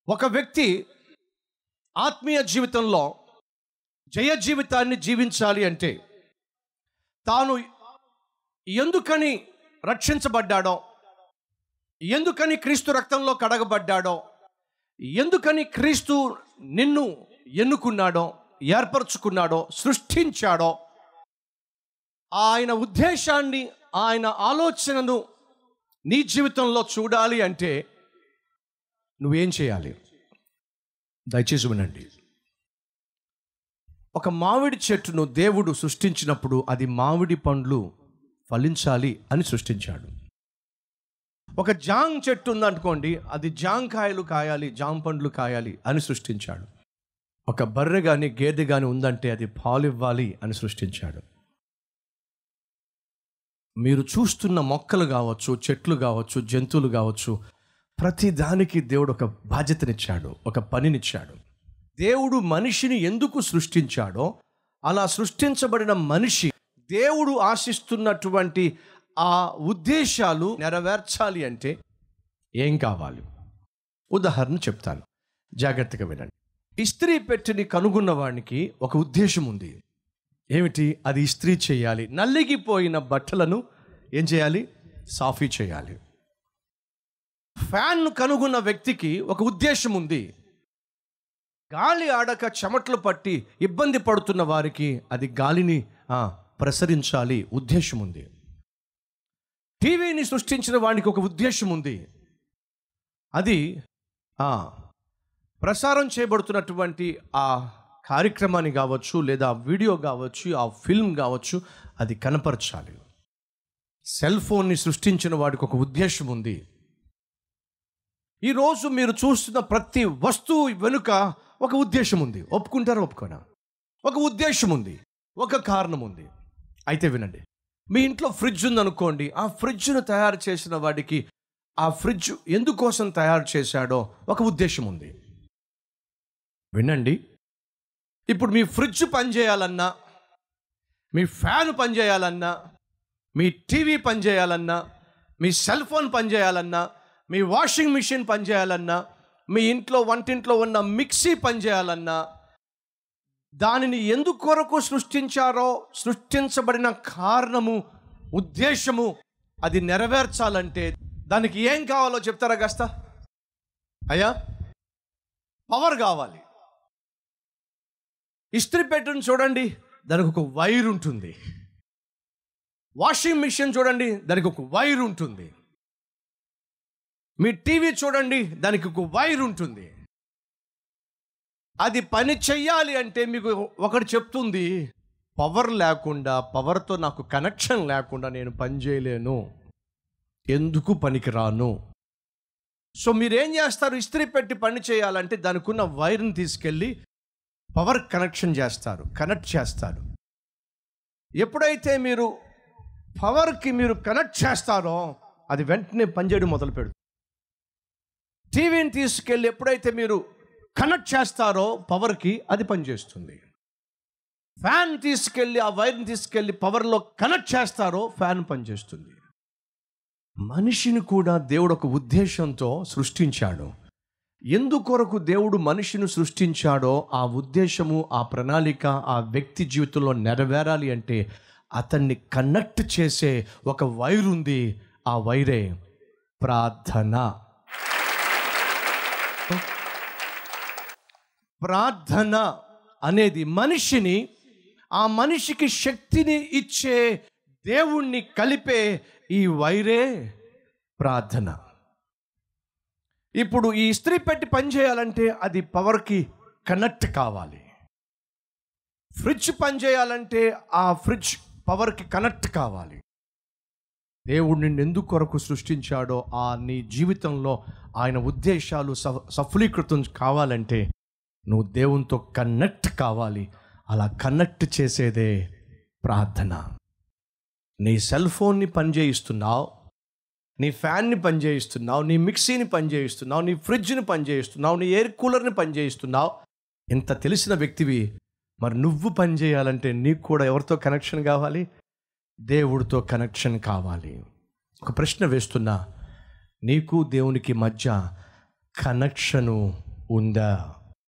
ఒక వ్యక్తి ఆత్మీయ జీవితంలో జయ జీవితాన్ని జీవించాలి అంటే తాను ఎందుకని రక్షించబడ్డాడో ఎందుకని క్రీస్తు రక్తంలో కడగబడ్డాడో ఎందుకని క్రీస్తు నిన్ను ఎన్నుకున్నాడో ఏర్పరచుకున్నాడో సృష్టించాడో ఆయన ఉద్దేశాన్ని ఆయన ఆలోచనను నీ జీవితంలో చూడాలి అంటే నువ్వేం చేయాలి దయచేసి వినండి ఒక మామిడి చెట్టును దేవుడు సృష్టించినప్పుడు అది మామిడి పండ్లు ఫలించాలి అని సృష్టించాడు ఒక జాంగ్ చెట్టు ఉందనుకోండి అది జాంకాయలు కాయాలి జామ పండ్లు కాయాలి అని సృష్టించాడు ఒక బర్రె కానీ గేదె కానీ ఉందంటే అది పాలు ఇవ్వాలి అని సృష్టించాడు మీరు చూస్తున్న మొక్కలు కావచ్చు చెట్లు కావచ్చు జంతువులు కావచ్చు ప్రతి దానికి దేవుడు ఒక బాధ్యతనిచ్చాడు ఒక పనినిచ్చాడు దేవుడు మనిషిని ఎందుకు సృష్టించాడో అలా సృష్టించబడిన మనిషి దేవుడు ఆశిస్తున్నటువంటి ఆ ఉద్దేశాలు నెరవేర్చాలి అంటే ఏం కావాలి ఉదాహరణ చెప్తాను జాగ్రత్తగా వినండి ఇస్త్రీ పెట్టిని కనుగొన్న వానికి ఒక ఉద్దేశం ఉంది ఏమిటి అది ఇస్త్రీ చేయాలి నల్లిగిపోయిన బట్టలను ఏం చేయాలి సాఫీ చేయాలి ఫ్యాన్ను కనుగొన్న వ్యక్తికి ఒక ఉద్దేశం ఉంది గాలి ఆడక చెమట్లు పట్టి ఇబ్బంది పడుతున్న వారికి అది గాలిని ఆ, ప్రసరించాలి ఉద్దేశం ఉంది టీవీని సృష్టించిన వాడికి ఒక ఉద్దేశం ఉంది అది ఆ, ప్రసారం చేయబడుతున్నటువంటి ఆ కార్యక్రమాన్ని కావచ్చు లేదా ఆ వీడియో కావచ్చు ఆ ఫిల్మ్ కావచ్చు అది కనపరచాలి సెల్ ఫోన్ని సృష్టించిన వాడికి ఒక ఉద్దేశం ఉంది ఈరోజు మీరు చూస్తున్న ప్రతి వస్తువు వెనుక ఒక ఉద్దేశం ఉంది ఒప్పుకుంటారా ఒప్పుకోనా ఒక ఉద్దేశం ఉంది ఒక కారణం ఉంది అయితే వినండి మీ ఇంట్లో ఫ్రిడ్జ్ ఉందనుకోండి ఆ ఫ్రిడ్జ్ను తయారు చేసిన వాడికి ఆ ఫ్రిడ్జ్ ఎందుకోసం తయారు చేశాడో ఒక ఉద్దేశం ఉంది వినండి ఇప్పుడు మీ ఫ్రిడ్జ్ పనిచేయాలన్నా మీ ఫ్యాన్ పనిచేయాలన్నా మీ టీవీ పనిచేయాలన్నా మీ సెల్ ఫోన్ పనిచేయాలన్నా మీ వాషింగ్ మిషన్ పనిచేయాలన్నా మీ ఇంట్లో వంటింట్లో ఉన్న మిక్సీ పనిచేయాలన్నా దానిని ఎందుకు కొరకు సృష్టించారో సృష్టించబడిన కారణము ఉద్దేశము అది నెరవేర్చాలంటే దానికి ఏం కావాలో చెప్తారా కాస్త అయ్యా పవర్ కావాలి ఇస్త్రీ పెట్టెను చూడండి దానికి ఒక వైర్ ఉంటుంది వాషింగ్ మిషన్ చూడండి దానికి ఒక వైర్ ఉంటుంది మీ టీవీ చూడండి దానికి ఒక వైర్ ఉంటుంది అది పని చెయ్యాలి అంటే మీకు ఒకటి చెప్తుంది పవర్ లేకుండా పవర్తో నాకు కనెక్షన్ లేకుండా నేను పని చేయలేను ఎందుకు పనికిరాను సో మీరేం చేస్తారు ఇస్త్రీ పెట్టి పని చేయాలంటే దానికి ఉన్న వైర్ని తీసుకెళ్ళి పవర్ కనెక్షన్ చేస్తారు కనెక్ట్ చేస్తారు ఎప్పుడైతే మీరు పవర్కి మీరు కనెక్ట్ చేస్తారో అది వెంటనే పనిచేయడం మొదలు పెడుతుంది టీవీని తీసుకెళ్ళి ఎప్పుడైతే మీరు కనెక్ట్ చేస్తారో పవర్కి అది పనిచేస్తుంది ఫ్యాన్ తీసుకెళ్ళి ఆ వైర్ని తీసుకెళ్ళి పవర్లో కనెక్ట్ చేస్తారో ఫ్యాన్ పనిచేస్తుంది మనిషిని కూడా దేవుడు ఒక ఉద్దేశంతో సృష్టించాడు ఎందుకొరకు దేవుడు మనిషిని సృష్టించాడో ఆ ఉద్దేశము ఆ ప్రణాళిక ఆ వ్యక్తి జీవితంలో నెరవేరాలి అంటే అతన్ని కనెక్ట్ చేసే ఒక వైర్ ఉంది ఆ వైరే ప్రార్థన ప్రార్థన అనేది మనిషిని ఆ మనిషికి శక్తిని ఇచ్చే దేవుణ్ణి కలిపే ఈ వైరే ప్రార్థన ఇప్పుడు ఈ ఇస్త్రీ పెట్టి పని చేయాలంటే అది పవర్కి కనెక్ట్ కావాలి ఫ్రిడ్జ్ పని చేయాలంటే ఆ ఫ్రిడ్జ్ పవర్కి కనెక్ట్ కావాలి దేవుడు నిన్ను ఎందుకు కొరకు సృష్టించాడో ఆ నీ జీవితంలో ఆయన ఉద్దేశాలు సఫ సఫలీకృతం కావాలంటే నువ్వు దేవునితో కనెక్ట్ కావాలి అలా కనెక్ట్ చేసేదే ప్రార్థన నీ సెల్ ఫోన్ని పనిచేయిస్తున్నావు నీ ఫ్యాన్ని పనిచేయిస్తున్నావు నీ మిక్సీని పనిచేయిస్తున్నావు నీ ఫ్రిడ్జ్ని పనిచేయిస్తున్నావు నీ ఎయిర్ కూలర్ని పనిచేయిస్తున్నావు ఇంత తెలిసిన వ్యక్తివి మరి నువ్వు పని చేయాలంటే నీకు కూడా ఎవరితో కనెక్షన్ కావాలి దేవుడితో కనెక్షన్ కావాలి ఒక ప్రశ్న వేస్తున్నా నీకు దేవునికి మధ్య కనెక్షను ఉందా